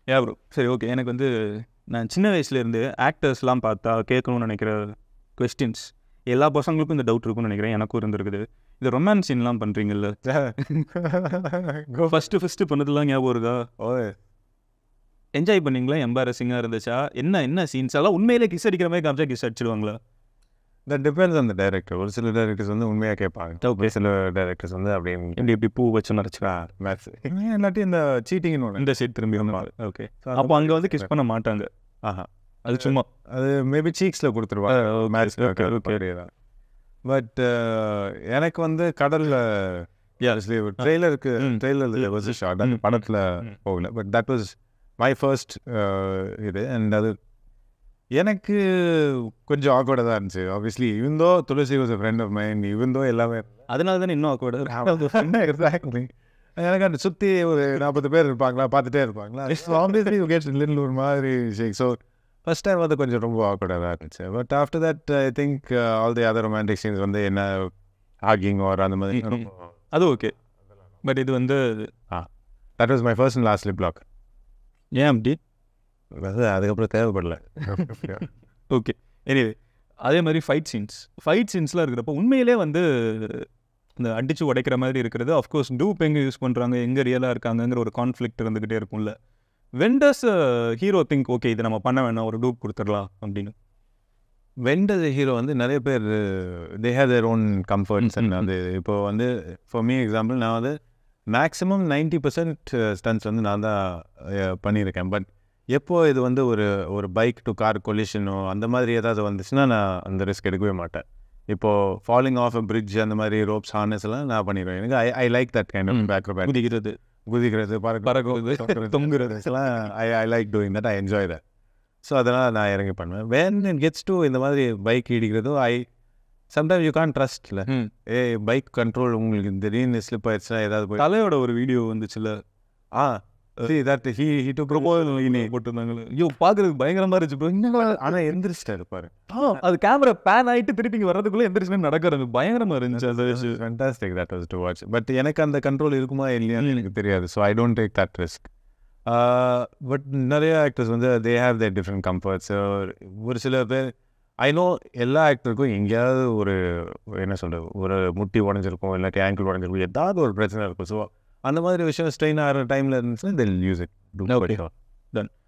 ஏ bro சரி okay எனக்கு வந்து நான் சின்ன வயசுலேருந்து ஆக்டர்ஸ்லாம் பார்த்தா கேட்கணும்னு நினைக்கிற கொஸ்டின்ஸ் எல்லா பசங்களுக்கும் இந்த டவுட் இருக்கும்னு நினைக்கிறேன் எனக்கும் இருந்திருக்குது இது ரொமான்ஸ் சீன்லாம் பண்ணுறீங்கல்ல ஃபஸ்ட்டு ஃபஸ்ட்டு பண்ணதெல்லாம் ஞாபகம் இருக்கா ஓ என்ஜாய் பண்ணீங்களா எம்பாரசிங்காக இருந்துச்சா என்ன என்ன சீன்ஸ் எல்லாம் உண்மையிலே கிஸ் அடிக்கிற மாதிரி காமிச்சா கிஸ் அடிச்சிடுவாங்களா தட் டிபெண்ட்ஸ் அந்த டைரக்டர் ஒரு சில டைரக்டர்ஸ் வந்து உண்மையாக கேட்பாங்க ஒரு சில டைரக்டர்ஸ் வந்து அப்படியே எப்படி எப்படி பூ வச்சு நினச்சிக்கா மேத்ஸ் இல்லாட்டி இந்த சீட்டிங்னு ஒன்று இந்த சைட் திரும்பி ஓகே அப்போ அங்கே வந்து கிஸ் பண்ண மாட்டாங்க ஆஹா அது சும்மா அது மேபி சீக்ஸில் கொடுத்துருவாங்க மேட்ச் okay, okay. பட் எனக்கு வந்து கடலில் ட்ரெய்லருக்கு ம். ட்ரெய்லர் வாஸ் ஷார்ட் அந்த படத்தில் ம். போகல but that was my first இது அண்ட் அது எனக்கு கொஞ்சம் ஆக்வர்டாக தான் இருந்துச்சு ஆப்வியஸ்லி இவந்தோ Thulasi was friend of mind இவந்தோ எல்லாமே அதனால தானே இன்னும் awkward-ஆ இருக்கு. எக்ஸாக்ட்லி எனக்கு அந்த சுற்றி ஒரு நாற்பது பேர் இருப்பாங்களா பார்த்துட்டே இருப்பாங்களா ஆப்வியஸ்லி யூ கெட் லிட்டில் ஒரு மாதிரி ஷேக் ஸோ ஃபர்ஸ்ட் டைம் வந்து கொஞ்சம் ரொம்ப ஆக்வர்டாக தான் இருந்துச்சு but after that I think all the other romantic scenes வந்து என்ன ஹாகிங் ஆர் அந்த மாதிரி ம், ம். அது ஓகே பட் இது வந்து that was my first and last lip lock ஏன் அப்படி அது அதுக்கப்புறம் தேவைப்படல ஓகே எனிவே அதே மாதிரி ஃபைட் சீன்ஸ் ஃபைட் சீன்ஸ்லாம் இருக்கிறப்போ உண்மையிலே வந்து இந்த அடிச்சு உடைக்கிற மாதிரி இருக்கிறது அஃப்கோர்ஸ் டூப் எங்கே யூஸ் பண்ணுறாங்க எங்கே ரியலாக இருக்காங்கங்கிற ஒரு கான்ஃப்ளிக்ட் இருந்துக்கிட்டே இருக்கும்ல வெண்டர்ஸ் ஹீரோ திங்க் ஓகே இது நம்ம பண்ண வேணாம் ஒரு டூப் கொடுத்துடலாம் அப்படின்னு வெண்டர் ஹீரோ வந்து நிறைய பேர் they have their own comforts hmm, and hmm, அது இப்போ வந்து ஃபார் மீ எக்ஸாம்பிள் நான் வந்து மேக்ஸிமம் நைன்டி பர்சன்ட் ஸ்டன்ஸ் வந்து நான் தான் அஹ், பண்ணியிருக்கேன் பட் எப்போ இது வந்து ஒரு ஒரு பைக் டு கார் கொலிஷனோ அந்த மாதிரி ஏதாவது வந்துச்சுன்னா நான் அந்த ரிஸ்க் எடுக்கவே மாட்டேன் இப்போது ஃபாலிங் ஆஃப் அ பிரிட்ஜ் அந்த மாதிரி ரோப்ஸ் ஹார்னஸ் எல்லாம் நான் பண்ணிடுவேன் எனக்கு I I like that kind of hmm. பேக்ரோ குதிக்கிறது குதிக்கிறது பறக்க பறக்கிறது தொங்குறது எல்லாம் I I like doing that I enjoy that so அதெல்லாம் நான் இறங்கி பண்ணுவேன் வேன் இட் கெட்ஸ் டு இந்த மாதிரி பைக் இடிக்கிறதோ ஐ சம்டைம் யூ கான் ட்ரஸ்ட்ல ம். ஏ பைக் கண்ட்ரோல் உங்களுக்கு திடீர்னு ஸ்லிப் ஆயிடுச்சுன்னா ஏதாவது போய் தலையோட ஒரு வீடியோ வந்துச்சுல ஆ see that he he took போட்டிருந்தாங்களே ஐயோ பார்க்கறதுக்கு பயங்கரமா இருந்துச்சு ப்ரோ இன்னும் ஆனா எந்திரிச்சிட்டாரு பாரு அது கேமரா பேன் ஆயிட்டு திருப்பி இங்க வர்றதுக்குள்ள எந்திரிச்சு நடக்கிறது பயங்கரமா இருந்துச்சு அந்த விஷயம் fantastic that was to watch but எனக்கு அந்த கண்ட்ரோல் இருக்குமா இல்லையான்னு எனக்கு தெரியாது so I don't take that risk but நிறைய ஆக்டர்ஸ் வந்து they have their different comforts ஒரு சில பேர் ஐ நோ எல்லா ஆக்டருக்கும் எங்கேயாவது ஒரு என்ன சொல்கிறது ஒரு முட்டி உடஞ்சிருக்கும் இல்லாட்டி ஆங்கிள் உடஞ்சிருக்கும் ஏதாவது ஒரு பிரச்சனை இருக்கும் ஸோ அந்த மாதிரி விஷயம் ஸ்ட்ரெயின் ஆகிற டைமில் இருந்துச்சுன்னா they'll use it Okay. Done.